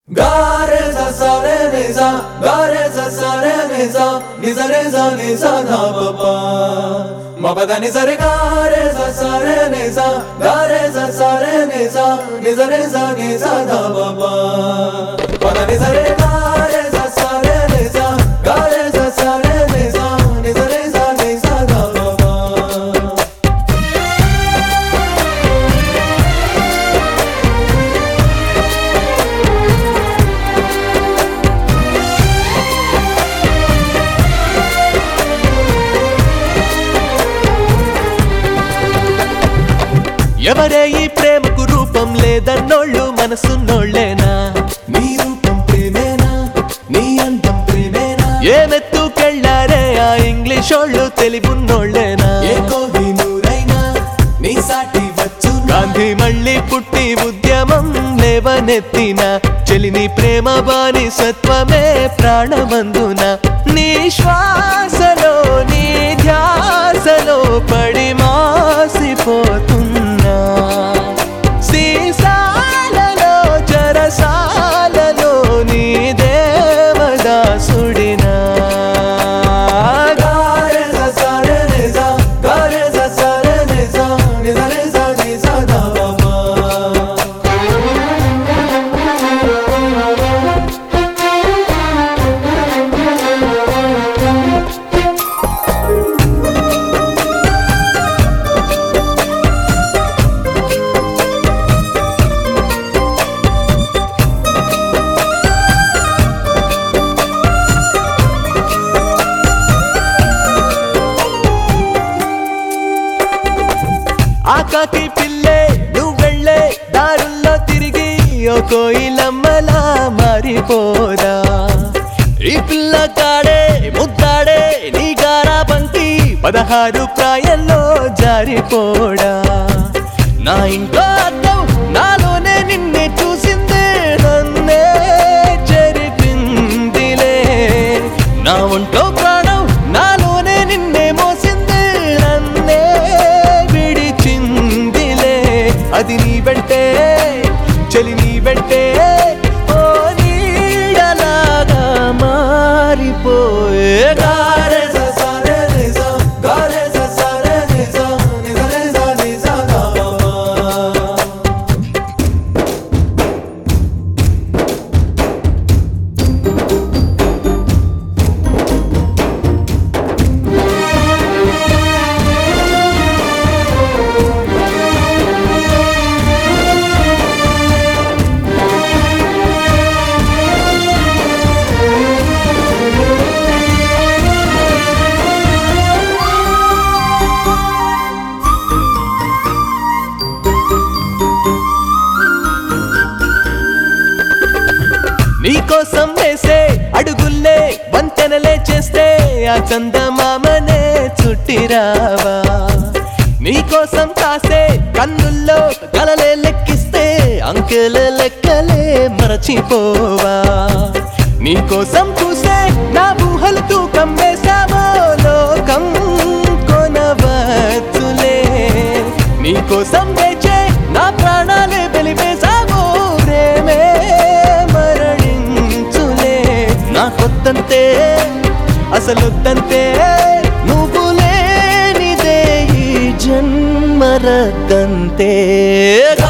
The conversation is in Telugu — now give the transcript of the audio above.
Gare za sa re re za, gare za sa re re za, ni za re za ni za da ba ba. Ma ba da ni za re gare za sa re re za, gare za sa re re za, ni za re za ni za da ba ba. Pa da ni za re gare za sa re re za, gare za sa re re za, ni za re za ni za da ba ba. ఎవరే ఈ ప్రేమకు రూపం లేదన్నోళ్ళు మనసున్నోళ్ళేనా నీ రూపం ప్రేమేనా నీ అందం ప్రేమేనా ఏమెత్తుకెళ్ళారే ఆ ఇంగ్లీషోళ్ళు తెలివున్నోళ్ళేనా ఏ కోవి నూరైనా నీ సాటి వచ్చు గాంధీ మళ్ళీ పుట్టి ఉద్యమం లేవనెత్తిన చెలిని ప్రేమ బాని సత్వమే ప్రాణమందున నీ శ్వాసలో నీ ధ్యాసలో పడి మాసిపోతున్నా సీసాలలో జరసాలలో నీ దేవదాసుడినా గారే జా సా రే రే జా గారే జా సా రే రే జా ని జా రే జా ని జా దా బా బా ఆకాకి పిల్లే నువ్వెళ్ళే దారుల్లో తిరిగి ఓ కోయిలమ్మలా మారిపోదా ఈ పిల్ల కాడే ముద్దాడే నీ గారా బంతి పదహారు ప్రాయంలో జారిపోడా నా ఇంట్లో అద్దం నాలోనే నిన్నే చూసిందే నన్నే చెరిపిందిలే నా ఒంట్లో ప్రాణం నాలోనే నిన్నే మోసిందే నన్నే విడిచిందిలే అది నీ వెంటే చలి నీ వెంటే ఓ నీడలాగా మారిపోయే గారే జా సా రే రే జా గారే జా సా రే రే జా ని జా రే జా ని జా దా బా బా నీకోసం వేసే అడుగుల్లే వంతెనలే చేస్తే ఆ చందమామనే చుట్టిరావా నీకోసం కాసే కన్నుల్లో కలలే లెక్కిస్తే అంకెల లెక్కలే మరచిపోవా నీకోసం చూసే నా ఊహలు తూకం వేసావో లోకం కొనవచ్చులే నీకోసం వేచే నా ప్రాణాలే వెలివేసావో ప్రేమే మరణించులే నా కొత్తంతే అసలొద్దంతే నువ్వు లేనిదే ఈ జన్మరద్దంతే